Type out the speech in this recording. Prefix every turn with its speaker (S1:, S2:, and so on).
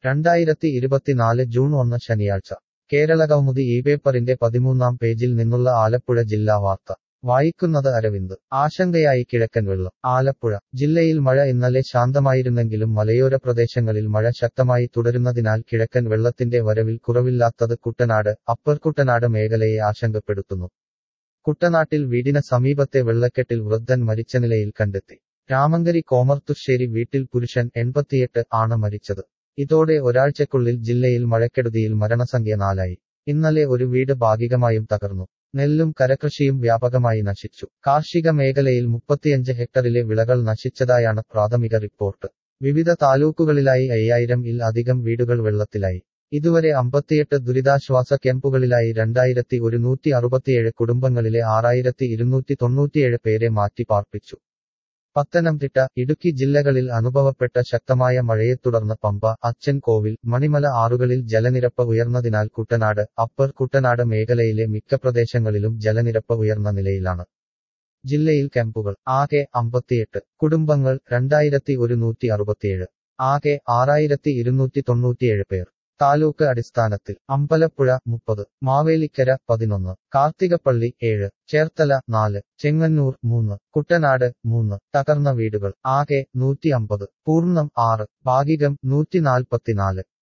S1: രണ്ടായിരത്തി ഇരുപത്തിനാല് ജൂൺ ഒന്ന് ശനിയാഴ്ച കേരളകൗമുദി ഈ പേപ്പറിന്റെ പതിമൂന്നാം പേജിൽ നിന്നുള്ള ആലപ്പുഴ ജില്ലാ വാർത്ത വായിക്കുന്നത് അരവിന്ദ് ആശങ്കയായി കിഴക്കൻ വെള്ളം ആലപ്പുഴ ജില്ലയിൽ മഴ ഇന്നലെ ശാന്തമായിരുന്നെങ്കിലും മലയോര പ്രദേശങ്ങളിൽ മഴ ശക്തമായി തുടരുന്നതിനാൽ കിഴക്കൻ വെള്ളത്തിന്റെ വരവിൽ കുറവില്ലാത്തത് കുട്ടനാട് അപ്പർ കുട്ടനാട് മേഖലയെ ആശങ്കപ്പെടുത്തുന്നു കുട്ടനാട്ടിൽ വീടിന് സമീപത്തെ വെള്ളക്കെട്ടിൽ വൃദ്ധൻ മരിച്ച നിലയിൽ കണ്ടെത്തി രാമങ്കരി കോമർത്തുശ്ശേരി വീട്ടിൽ പുരുഷൻ എൺപത്തിയെട്ട് ആണ് മരിച്ചത് ഇതോടെ ഒരാഴ്ചക്കുള്ളിൽ ജില്ലയിൽ മഴക്കെടുതിയിൽ മരണസംഖ്യ നാലായി ഇന്നലെ ഒരു വീട് ഭാഗികമായും തകർന്നു നെല്ലും കരകൃഷിയും വ്യാപകമായി നശിച്ചു കാർഷിക മേഖലയിൽ മുപ്പത്തിയഞ്ച് ഹെക്ടറിലെ വിളകൾ നശിച്ചതായാണ് പ്രാഥമിക റിപ്പോർട്ട് വിവിധ താലൂക്കുകളിലായി അയ്യായിരം ഇൽ അധികം വീടുകൾ വെള്ളത്തിലായി ഇതുവരെ അമ്പത്തിയെട്ട് ദുരിതാശ്വാസ ക്യാമ്പുകളിലായി രണ്ടായിരത്തി ഒരുന്നൂറ്റി അറുപത്തിയേഴ് കുടുംബങ്ങളിലെ ആറായിരത്തി ഇരുന്നൂറ്റി തൊണ്ണൂറ്റിയേഴ് പേരെ മാറ്റി പാർപ്പിച്ചു പത്തനംതിട്ട ഇടുക്കി ജില്ലകളിൽ അനുഭവപ്പെട്ട ശക്തമായ മഴയെ തുടർന്ന് പമ്പ അച്ചൻകോവിൽ മണിമല ആറുകളിൽ ജലനിരപ്പ് ഉയർന്നതിനാൽ കുട്ടനാട് അപ്പർ കുട്ടനാട് മേഖലയിലെ മിക്ക പ്രദേശങ്ങളിലും ജലനിരപ്പ് ഉയർന്ന നിലയിലാണ് ജില്ലയിൽ ക്യാമ്പുകൾ ആകെ അമ്പത്തിയെട്ട് കുടുംബങ്ങൾ രണ്ടായിരത്തി ഒരുന്നൂറ്റി അറുപത്തിയേഴ് ആകെ ആറായിരത്തി ഇരുന്നൂറ്റി തൊണ്ണൂറ്റിയേഴ് പേർ താലൂക്ക് അടിസ്ഥാനത്തിൽ അമ്പലപ്പുഴ മുപ്പത് മാവേലിക്കര പതിനൊന്ന് കാർത്തികപ്പള്ളി ഏഴ് ചേർത്തല നാല് ചെങ്ങന്നൂർ മൂന്ന് കുട്ടനാട് മൂന്ന് തകർന്ന വീടുകൾ ആകെ നൂറ്റി അമ്പത് പൂർണ്ണം ആറ് ഭാഗികം നൂറ്റി നാൽപ്പത്തിനാല്